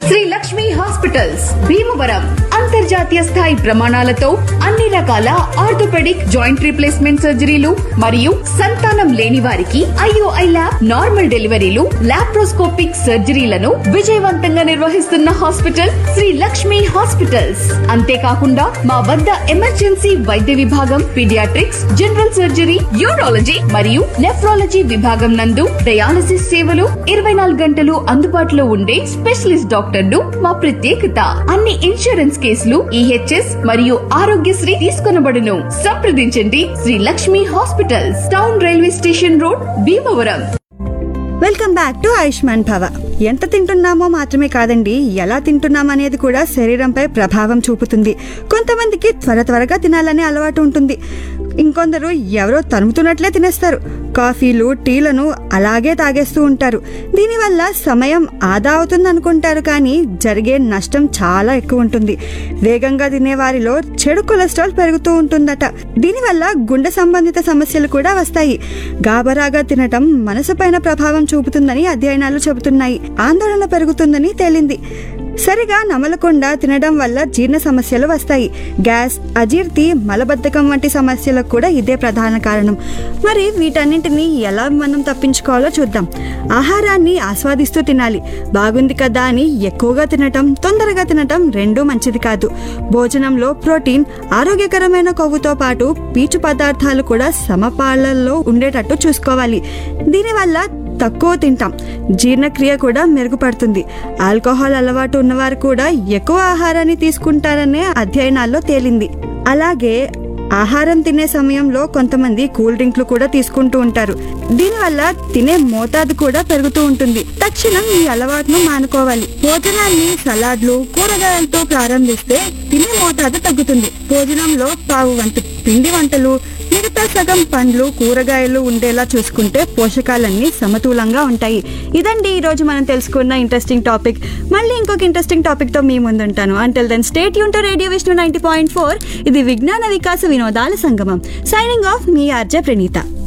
Shri Lakshmi hospitals Bhimavaram అంతర్జాతీయ స్థాయి ప్రమాణాలతో అన్ని రకాల ఆర్థోపెడిక్ జాయింట్ రీప్లేస్మెంట్ సర్జరీలు మరియు సంతానం లేని వారికి ఐఓఐ ల్యాబ్ నార్మల్ డెలివరీలు లాప్రోస్కోపిక్ సర్జరీలను విజయవంతంగా నిర్వహిస్తున్న హాస్పిటల్ శ్రీ లక్ష్మి హాస్పిటల్స్ అంతేకాకుండా మా వద్ద ఎమర్జెన్సీ వైద్య విభాగం పీడియాట్రిక్స్ జనరల్ సర్జరీ యూరాలజీ మరియు నెఫ్రాలజీ విభాగం నందు డయాలసిస్ సేవలు ఇరవై నాలుగు గంటలు అందుబాటులో ఉండే స్పెషలిస్ట్ డాక్టర్లు మా ప్రత్యేకత అన్ని ఇన్సూరెన్స్ కేసులు ఈహెచ్ఎస్ మరియు ఆరోగ్యశ్రీ తీసుకొనబడును సంప్రదించండి Sri Lakshmi hospitals town railway station road Bhimavaram welcome back to Ayushman Bhava ఎంత తింటున్నామో మాత్రమే కాదండి ఎలా తింటున్నాం అనేది కూడా శరీరంపై ప్రభావం చూపుతుంది కొంతమందికి త్వర త్వరగా తినాలనే అలవాటు ఉంటుంది ఇంకొందరు ఎవరో తరుముతున్నట్లే తినేస్తారు కాఫీలు టీలను అలాగే తాగేస్తూ ఉంటారు దీనివల్ల సమయం ఆదా అవుతుంది అనుకుంటారు కానీ జరిగే నష్టం చాలా ఎక్కువ ఉంటుంది వేగంగా తినే వారిలో చెడు కొలెస్ట్రాల్ పెరుగుతూ ఉంటుందట దీనివల్ల గుండె సంబంధిత సమస్యలు కూడా వస్తాయి గాబరాగా తినటం మనసుపైన ప్రభావం చూపుతుందని అధ్యయనాలు చెబుతున్నాయి ఆందోళన పెరుగుతుందని తేలింది సరిగా నమలకుండా తినడం వల్ల జీర్ణ సమస్యలు వస్తాయి గ్యాస్ అజీర్తి మలబద్ధకం వంటి సమస్యలకు కూడా ఇదే ప్రధాన కారణం మరి వీటన్నింటినీ ఎలా మనం తప్పించుకోవాలో చూద్దాం ఆహారాన్ని ఆస్వాదిస్తూ తినాలి బాగుంది కదా అని ఎక్కువగా తినటం తొందరగా తినటం రెండూ మంచిది కాదు భోజనంలో ప్రోటీన్ ఆరోగ్యకరమైన కొవ్వుతో పాటు పీచు పదార్థాలు కూడా సమపాళ్లలో ఉండేటట్టు చూసుకోవాలి దీనివల్ల తక్కువ తింటాం జీర్ణక్రియ కూడా మెరుగుపడుతుంది ఆల్కహాల్ అలవాటు ఉన్నవారు కూడా ఎక్కువ ఆహారాన్ని తీసుకుంటారనే అధ్యయనాల్లో తేలింది అలాగే ఆహారం తినే సమయంలో కొంతమంది కూల్ డ్రింక్లు కూడా తీసుకుంటూ ఉంటారు దీనివల్ల తినే మోతాదు కూడా పెరుగుతూ ఉంటుంది తక్షణం ఈ అలవాటును మానుకోవాలి భోజనాన్ని సలాడ్లు కూరగాయలతో ప్రారంభిస్తే తినే మోతాదు తగ్గుతుంది భోజనంలో పావు వంతు పిండి వంటలు మిగతా సగం పండ్లు కూరగాయలు ఉండేలా చూసుకుంటే పోషకాలన్నీ సమతూలంగా ఉంటాయి ఇదండి ఈ రోజు మనం తెలుసుకున్న ఇంట్రెస్టింగ్ టాపిక్ మళ్ళీ ఇంకొక ఇంట్రెస్టింగ్ టాపిక్ తో మీ ముందుంటాను అంటెల్ దెన్ స్టేట్ యూన్ to radio Vishnu ninety point four ఇది విజ్ఞాన వికాస వినోదాల సంగమం సైనింగ్ ఆఫ్ మీ ఆర్జే ప్రణీత